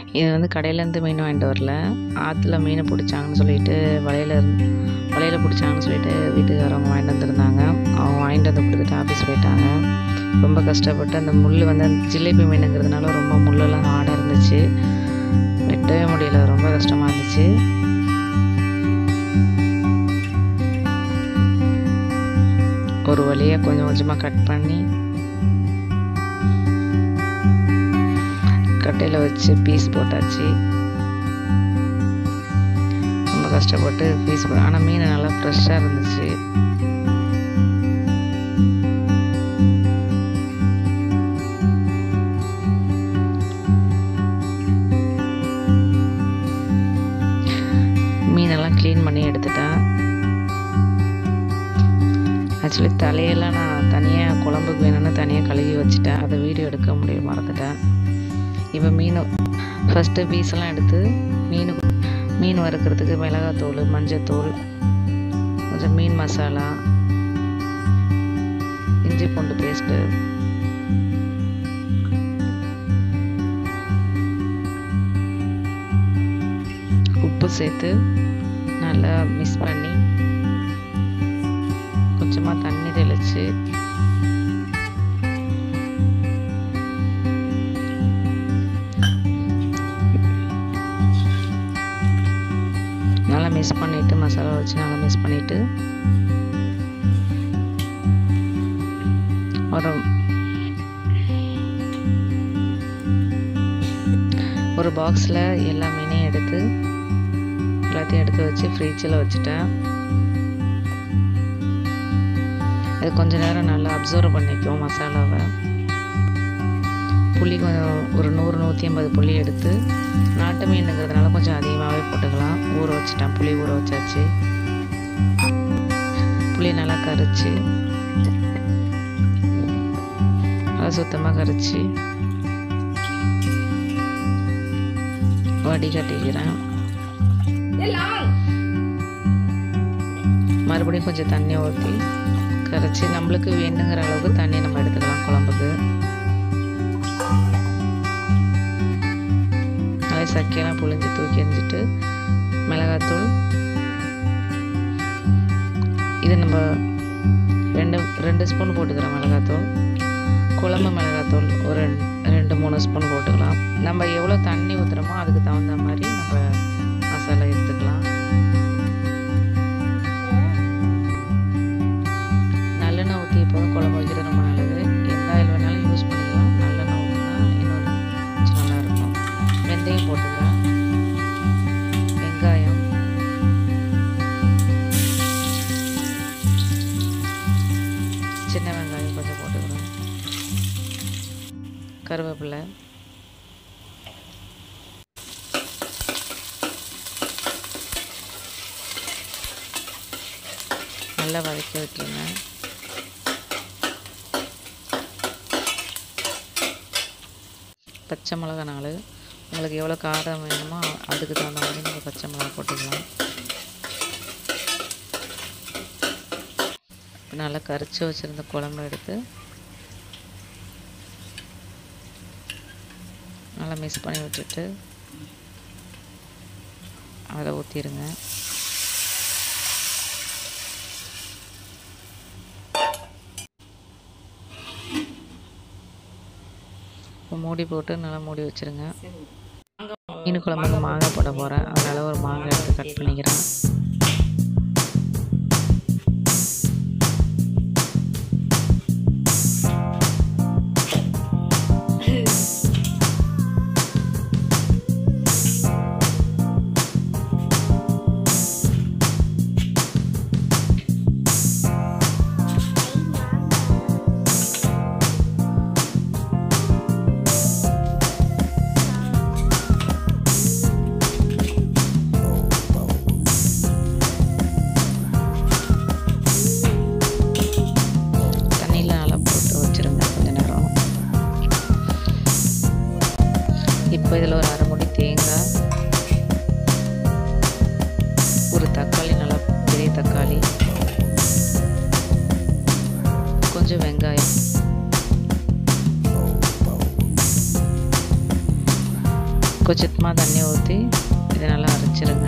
இது வந்து கடையிலேருந்து மீன் வாங்கிட்டு வரல ஆற்றுல மீனை பிடிச்சாங்கன்னு சொல்லிட்டு வலையில் வலையில் பிடிச்சாங்கன்னு சொல்லிட்டு வீட்டுக்காரவங்க வாங்கிட்டு வந்திருந்தாங்க அவங்க வாங்கிட்டு வந்து கொடுத்துட்டு ஆஃபீஸ் போயிட்டாங்க ரொம்ப கஷ்டப்பட்டு அந்த முள் வந்து அந்த ஜிலேபி மீனுங்கிறதுனால ரொம்ப முள்ளெல்லாம் ஹார்டாக இருந்துச்சு வெட்டவே முடியல ரொம்ப கஷ்டமாக இருந்துச்சு ஒரு வழியாக கொஞ்சம் கொஞ்சமாக கட் பண்ணி கட்டையில் வச்சு பீஸ் போட்டாச்சு ரொம்ப கஷ்டப்பட்டு பீஸ் போ ஆனால் மீன் நல்லா ஃப்ரெஷ்ஷாக இருந்துச்சு மீனெல்லாம் க்ளீன் பண்ணி எடுத்துட்டேன் ஆக்சுவலி தலையெல்லாம் நான் தனியாக குழம்புக்கு வேணும்னு தனியாக கழுவி வச்சுட்டேன் அதை வீடியோ எடுக்க முடிய மறந்துட்டேன் இப்போ மீன் ஃபஸ்ட்டு பீஸெல்லாம் எடுத்து மீன் மீன் வறுக்கிறதுக்கு மிளகாத்தூள் மஞ்சத்தூள் கொஞ்சம் மீன் மசாலா இஞ்சி பூண்டு பேஸ்ட்டு உப்பு சேர்த்து நல்லா மிக்ஸ் பண்ணி கொஞ்சமாக தண்ணி தெளித்து நல்லா மிக்ஸ் பண்ணிவிட்டு மசாலா வச்சு நல்லா மிக்ஸ் பண்ணிவிட்டு ஒரு ஒரு பாக்ஸில் எல்லா மீனையும் எடுத்து எல்லாத்தையும் எடுத்து வச்சு ஃப்ரிட்ஜில் வச்சுட்டேன் அது கொஞ்ச நேரம் நல்லா அப்சர்வ் பண்ணிக்கும் மசாலாவை புளி கொஞ்சம் ஒரு நூறு நூற்றி ஐம்பது புளி எடுத்து நாட்டு மீனுங்கிறதுனால கொஞ்சம் அதிகமாகவே போட்டுக்கலாம் ஊற வச்சுட்டேன் புளி ஊற வச்சாச்சு புளி நல்லா கரைச்சி நல்லா சுத்தமாக கரைச்சி வடிகட்டிக்கிறேன் மறுபடியும் கொஞ்சம் தண்ணி ஊற்றி கரைச்சி நம்மளுக்கு வேணுங்கிற அளவுக்கு தண்ணி நம்ம எடுத்துக்கலாம் குழம்புக்கு நல்லா சக்கையெல்லாம் புழிஞ்சு தூக்கி எரிஞ்சிட்டு மிளகாத்தூள் இது நம்ம ரெண்டு ரெண்டு ஸ்பூன் போட்டுக்கிறோம் மிளகாத்தூள் குழம்பு மிளகாத்தூள் ஒரு ரெண்டு ரெண்டு மூணு ஸ்பூன் போட்டுக்கலாம் நம்ம எவ்வளோ தண்ணி ஊற்றுறோமோ அதுக்கு தகுந்த மாதிரி நம்ம மசாலா எடுத்துக்கலாம் நல்லெண்ணெய் ஊற்றி எப்போதும் குழம்பு வைக்கிறது ரொம்ப நல்லது எந்த ஆயில் வேணாலும் யூஸ் பண்ணிக்கலாம் நல்லெண்ணெய் ஊற்றினா இன்னும் கொஞ்சம் நல்லாயிருக்கும் வெந்தயம் போட்டுக்கிறேன் வெங்காயம் சின்ன வெங்காயம் கொஞ்சம் போட்டுக்கிறேன் கருவேப்பிலை நல்லா வதக்கி விட்டுருங்க பச்சை மிளகா நாலு உங்களுக்கு எவ்வளோ காரம் வேணுமோ அதுக்கு தகுந்த மாதிரி நீங்கள் பச்சை மிளகா போட்டுக்கலாம் நல்லா கரைச்சி வச்சுருந்த குழம்பு எடுத்து நல்லா மிக்ஸ் பண்ணி விட்டுட்டு அதில் ஊற்றிடுங்க இப்போ மூடி போட்டு நல்லா மூடி வச்சுருங்க மீன் குழம்புக்கு மாங்காய் போட போகிறேன் அதனால் ஒரு மாங்காய் எடுத்து கட் பண்ணிக்கிறேன் தண்ணியில் நல்லா போட்டு வச்சுருங்க கொஞ்ச நேரம் இப்போ இதில் ஒரு அரை முடி தேங்காய் ஒரு தக்காளி நல்லா பெரிய தக்காளி கொஞ்சம் வெங்காயம் கொஞ்சமாக தண்ணி ஊற்றி இதை நல்லா அரைச்சிருங்க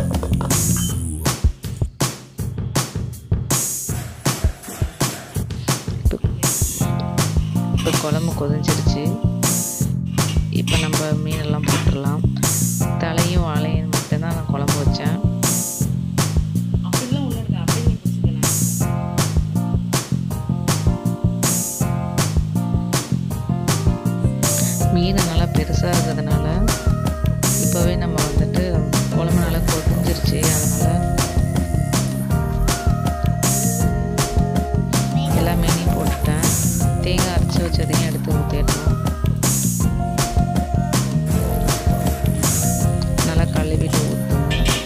இப்போ இப்போ குழம்பு கொதிஞ்சிருச்சு இப்போ நம்ம மீனெல்லாம் போட்டுடலாம் தலையும் வாழையும் மட்டும்தான் நான் குழம்பு வச்சேன் அப்படிலாம் ஒன்றும் இருக்கு அப்படியே நீ பிடிச்சிக்கலாம் மீன் நல்லா பெருசாக இருக்கிறதுனால இப்போவே நம்ம வந்துட்டு குழம்பு நல்லா கொதிஞ்சிருச்சு அதனால் எல்லா மீனையும் போட்டுட்டேன் தேங்காய் அரைச்சி வச்சதையும் எடுத்து ஊற்றிடணும் நல்லா கழுவிட்டு ஊற்றணும்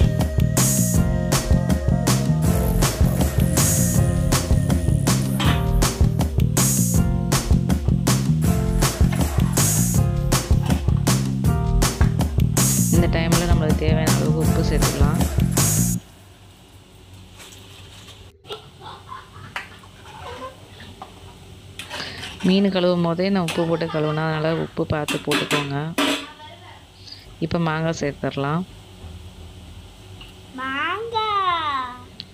இந்த டைமில் நம்மளுக்கு தேவையான அளவுக்கு உப்பு சேர்த்துக்கலாம் மீன் கழுவும் போதே நான் உப்பு போட்டு கழுவுனா அதனால் உப்பு பார்த்து போட்டுக்கோங்க இப்போ மாங்காய் சேர்த்துடலாம் மாங்காய்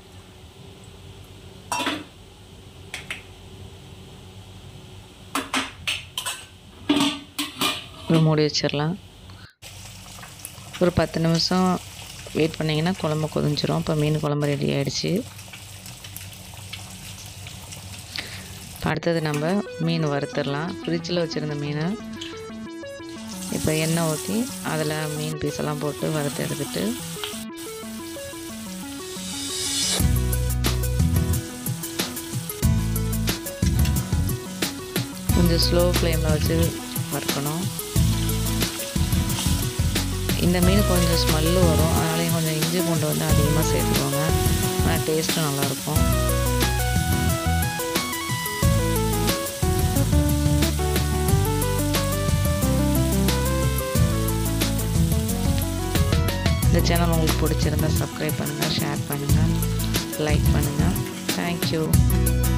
ஒரு மூடி வச்சிடலாம் ஒரு பத்து நிமிஷம் வெயிட் பண்ணிங்கன்னா குழம்பு கொதிஞ்சிரும் இப்போ மீன் குழம்பு ரெடி ஆயிடுச்சு இப்போ அடுத்தது நம்ம மீன் வறுத்துடலாம் ஃப்ரிட்ஜில் வச்சுருந்த மீனை இப்போ எண்ணெய் ஊற்றி அதில் மீன் பீஸெல்லாம் போட்டு வறுத்து எடுத்துட்டு கொஞ்சம் ஸ்லோ ஃப்ளேமில் வச்சு வறுக்கணும் இந்த மீன் கொஞ்சம் ஸ்மெல்லு வரும் அதனால கொஞ்சம் இஞ்சி பூண்டு வந்து அதிகமாக சேர்த்துக்கோங்க ஆனால் டேஸ்ட்டும் நல்லாயிருக்கும் இந்த சேனல் உங்களுக்கு பிடிச்சிருந்தா சப்ஸ்கிரைப் பண்ணுங்கள் ஷேர் பண்ணுங்கள் லைக் பண்ணுங்கள் தேங்க்யூ